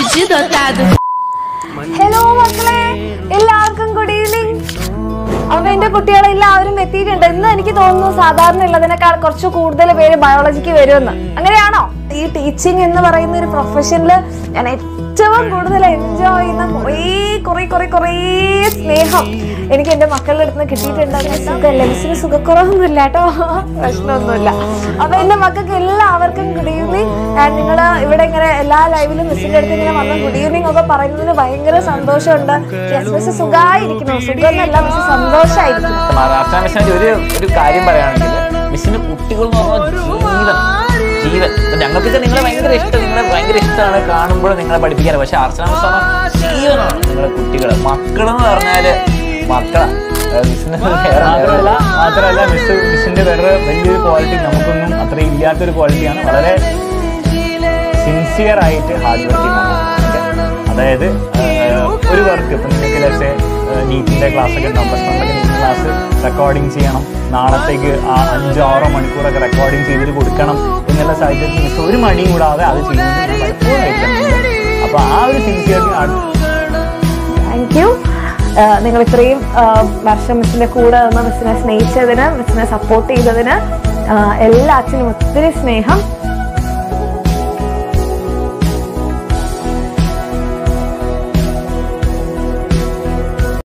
de dotado. Hello മക്കളെ എല്ലാവർക്കും good evening അപ്പൊ എന്റെ കുട്ടികളെ എല്ലാവരും എത്തിയിട്ടുണ്ട് ഇന്ന് എനിക്ക് തോന്നുന്നു സാധാരണ ഉള്ളതിനേക്കാൾ കുറച്ച് കൂടുതൽ പേര് ബയോളജിക്ക് വരുമെന്ന് അങ്ങനെയാണോ ഈ ടീച്ചിങ് എന്ന് പറയുന്ന ഒരു പ്രൊഫഷനിൽ ഞാൻ ഏറ്റവും കൂടുതൽ എൻജോയ് ചെയ്യുന്ന കുറേ കുറേ കുറേ കുറേ സ്നേഹം എനിക്ക് എന്റെ മക്കളുടെ അടുത്ത് നിന്ന് കിട്ടിയിട്ടുണ്ട് അതിന് സുഖമല്ല മിസ്സിന് സുഖക്കുറവൊന്നുമില്ല കേട്ടോ പ്രശ്നമൊന്നുമില്ല അപ്പൊ എന്റെ മക്കൾക്ക് എല്ലാവർക്കും ഗുഡ് ഈവനിങ് നിങ്ങൾ ഇവിടെ ഇങ്ങനെ എല്ലാ ലൈവിലും മിസ്സിന്റെ അടുത്ത് ഇങ്ങനെ വന്ന് ഗുഡ് ഈവനിങ് ഒക്കെ പറയുന്നതിന് ഭയങ്കര സന്തോഷമുണ്ട് യെസ് മിസ് സുഖമായിരിക്കുന്നു സുഖമെന്നല്ല മിസ് സന്തോഷമായിരിക്കുന്നു മഹാരാഷ്ട്ര മിസ്സിന്റെ ഒരു ഒരു കാര്യം പറയുകയാണെങ്കിൽ മിസ്സിന് കുട്ടികൾ എന്ന് പറഞ്ഞാൽ ജീവൻ ജീവൻ ഇപ്പൊ ഞങ്ങൾക്ക് നിങ്ങളെ ഭയങ്കര ഇഷ്ടം നിങ്ങളെ ഭയങ്കര ഇഷ്ടമാണ് കാണുമ്പോൾ നിങ്ങളെ പഠിപ്പിക്കാൻ പക്ഷെ അർച്ചന മിസ് പറഞ്ഞാൽ ജീവനാണ് നിങ്ങളെ കുട്ടികൾ മക്കളെന്ന് പറഞ്ഞാല് മക്കളാ ഏഹ് മിസ്സിന് വേറെ മാത്രമല്ല മാത്രമല്ല മിസ് മിസ്സിന്റെ വേറെ വലിയൊരു ക്വാളിറ്റി നമുക്കൊന്നും അത്രയും ഇല്ലാത്തൊരു ക്വാളിറ്റിയാണ് വളരെ സിൻസിയർ ആയിട്ട് ഹാർഡ് വർക്കിംഗ് ആണ് Okay? അതായത് ആഹ്, ഒരു വർക്ക് ഇപ്പം നിങ്ങൾക്ക് ലക്ഷേ നീറ്റിന്റെ ക്ലാസ് ഒക്കെ ഉണ്ടാവും പ്ലസ് വണ്ണൊക്കെ നീറ്റ് ക്ലാസ് റെക്കോർഡിങ് ചെയ്യണം നാളത്തേക്ക് ആ അഞ്ചോ ആറോ മണിക്കൂറൊക്കെ റെക്കോർഡിങ് ചെയ്തിട്ട് കൊടുക്കണം എന്നുള്ള സാഹചര്യത്തിൽ മിസ് ഒരു മടിയും കൂടാതെ അത് ചെയ്യുന്നത് ഞാൻ പലപ്പോഴും കേട്ടിട്ടുണ്ട് അപ്പോൾ ആ ഒരു സിൻസിയറിറ്റി താങ്ക് യു നിങ്ങൾ ഇത്രയും ആ, വർഷം മിസ്സിന്റെ കൂടെ നിന്ന് മിസ്സിനെ സ്നേഹിച്ചതിന് മിസ്സിനെ സപ്പോർട്ട് ചെയ്തതിന് ആ, എല്ലാ അച്ഛനും ഒത്തിരി സ്നേഹം